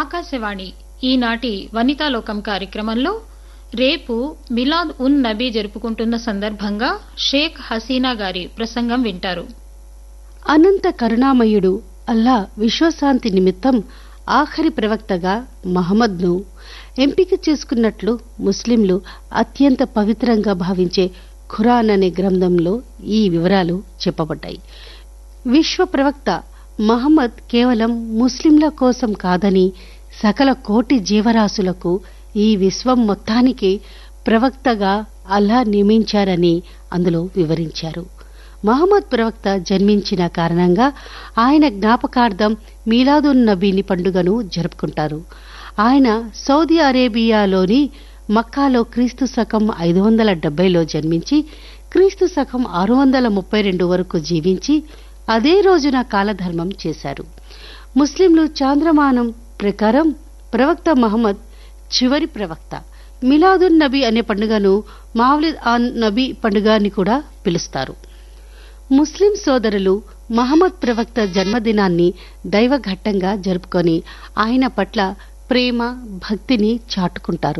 ఆకాశవాణి ఈనాటి వనితాలోకం కార్యక్రమంలో రేపు మిలాద్ ఉన్ నబీ జరుపుకుంటున్న సందర్భంగా షేక్ హసీనా గారి ప్రసంగం వింటారు అనంత కరుణామయుడు అల్లా విశ్వశాంతి నిమిత్తం ఆఖరి ప్రవక్తగా మహమ్మద్ను ఎంపిక చేసుకున్నట్లు ముస్లింలు అత్యంత పవిత్రంగా భావించే ఖురాన్ అనే గ్రంథంలో ఈ వివరాలు చెప్పబడ్డాయి విశ్వ ప్రవక్త మహమ్మద్ కేవలం ముస్లింల కోసం కాదని సకల కోటి జీవరాశులకు ఈ విశ్వం మొత్తానికి ప్రవక్తగా అల్లా నియమించారని అందులో వివరించారు మహమ్మద్ ప్రవక్త జన్మించిన కారణంగా ఆయన జ్ఞాపకార్థం మీలాదున్ నబీని పండుగను జరుపుకుంటారు ఆయన సౌదీ అరేబియాలోని మక్కాలో క్రీస్తు శకం ఐదు వందల డెబ్బైలో జన్మించి క్రీస్తు శకం ఆరు వందల ముప్పై రెండు వరకు జీవించి అదే రోజున కాలధర్మం చేశారు ముస్లింలు చాంద్రమానం ప్రకారం ప్రవక్త మహమ్మద్ చివరి ప్రవక్త మిలాదున్ నబీ అనే పండుగను మావ్లిద్ ఆన్ నబీ పండుగ అని కూడా పిలుస్తారు ముస్లిం సోదరులు మహమ్మద్ ప్రవక్త జన్మదినాన్ని దైవఘట్టంగా జరుపుకొని ఆయన పట్ల ప్రేమ భక్తిని చాటుకుంటారు